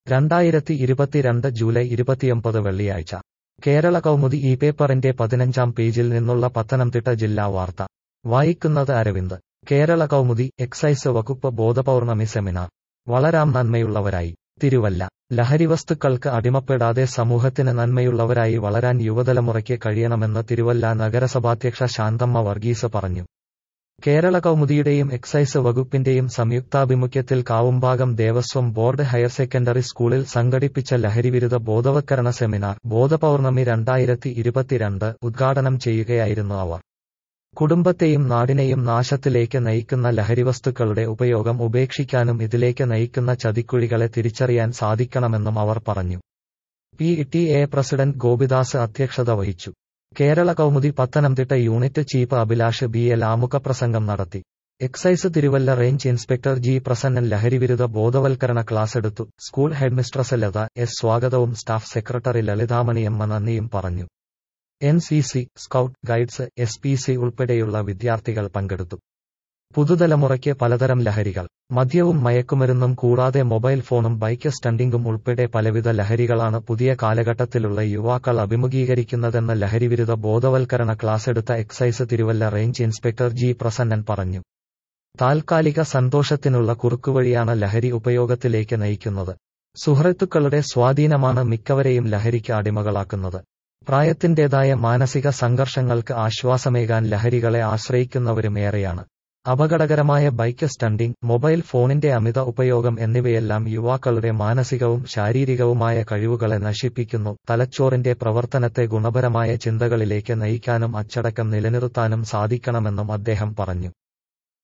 രണ്ടായിരത്തി ഇരുപത്തിരണ്ട് ജൂലൈ ഇരുപത്തിയൊമ്പത് വെള്ളിയാഴ്ച കേരള കൗമുദി ഈ പേപ്പറിന്റെ പതിനഞ്ചാം പേജിൽ നിന്നുള്ള പത്തനംതിട്ട ജില്ലാ വാർത്ത വായിക്കുന്നത് അരവിന്ദ് കേരള കൗമുദി എക്സൈസ് വകുപ്പ് ബോധപൗർണമി സെമിനാർ വളരാം നന്മയുള്ളവരായി തിരുവല്ല ലഹരിവസ്തുക്കൾക്ക് അടിമപ്പെടാതെ സമൂഹത്തിന് നന്മയുള്ളവരായി വളരാൻ യുവതലമുറയ്ക്ക് കഴിയണമെന്ന് തിരുവല്ല നഗരസഭാധ്യക്ഷ ശാന്തമ്മ വർഗീസ് പറഞ്ഞു കേരള കൗമുദിയുടെയും എക്സൈസ് വകുപ്പിന്റെയും സംയുക്താഭിമുഖ്യത്തിൽ Kavumbhagam Devaswom board higher secondary സ്കൂളിൽ സംഘടിപ്പിച്ച ലഹരിവിരുദ്ധ ബോധവത്കരണ സെമിനാർ ബോധപൗർണമി രണ്ടായിരത്തി ഇരുപത്തിരണ്ട് ഉദ്ഘാടനം ചെയ്യുകയായിരുന്നു അവർ കുടുംബത്തെയും നാടിനെയും നാശത്തിലേക്ക് നയിക്കുന്ന ലഹരിവസ്തുക്കളുടെ ഉപയോഗം ഉപേക്ഷിക്കാനും ഇതിലേക്ക് നയിക്കുന്ന ചതിക്കുഴികളെ തിരിച്ചറിയാൻ സാധിക്കണമെന്നും അവർ പറഞ്ഞു P T A president Gopidas അധ്യക്ഷത വഹിച്ചു Kerala Kaumudi Pathanamthitta unit chief Abhilash B L ആമുഖപ്രസംഗം നടത്തി excise Thiruvalla range inspector G Prasannan ലഹരിവിരുദ്ധ ബോധവൽക്കരണ ക്ലാസ് എടുത്തു സ്കൂൾ ഹെഡ്മിസ്ട്രസ് ലത എസ് സ്വാഗതവും സ്റ്റാഫ് സെക്രട്ടറി ലളിതാമണിയമ്മ നന്ദിയും പറഞ്ഞു N C C scout guides S P C ഉൾപ്പെടെയുള്ള വിദ്യാർത്ഥികൾ പങ്കെടുത്തു പുതുതലമുറയ്ക്ക് പലതരം ലഹരികൾ മദ്യവും മയക്കുമരുന്നും കൂടാതെ മൊബൈൽ ഫോണും ബൈക്ക് സ്റ്റണ്ടിംഗും ഉൾപ്പെടെ പലവിധ ലഹരികളാണ് പുതിയ കാലഘട്ടത്തിലുള്ള യുവാക്കൾ അഭിമുഖീകരിക്കുന്നതെന്ന് ലഹരിവിരുദ്ധ ബോധവൽക്കരണ ക്ലാസ് എടുത്ത excise Thiruvalla range inspector G Prasannan പറഞ്ഞു താൽക്കാലിക സന്തോഷത്തിനുള്ള കുറുക്കുവഴിയാണ് ലഹരി ഉപയോഗത്തിലേക്ക് നയിക്കുന്നത് സുഹൃത്തുക്കളുടെ സ്വാധീനമാണ് മിക്കവരെയും ലഹരിക്ക് അടിമകളാക്കുന്നത് പ്രായത്തിന്റേതായ മാനസിക സംഘർഷങ്ങൾക്ക് ആശ്വാസമേകാൻ ലഹരികളെ ആശ്രയിക്കുന്നവരും ഏറെയാണ് അപകടകരമായ ബൈക്ക് സ്റ്റണ്ടിംഗ് മൊബൈൽ ഫോണിന്റെ അമിത ഉപയോഗം എന്നിവയെല്ലാം യുവാക്കളുടെ മാനസികവും ശാരീരികവുമായ കഴിവുകളെ നശിപ്പിക്കുന്നു തലച്ചോറിന്റെ പ്രവർത്തനത്തെ ഗുണപരമായ ചിന്തകളിലേക്ക് നയിക്കാനും അച്ചടക്കം നിലനിർത്താനും സാധിക്കണമെന്നും അദ്ദേഹം പറഞ്ഞു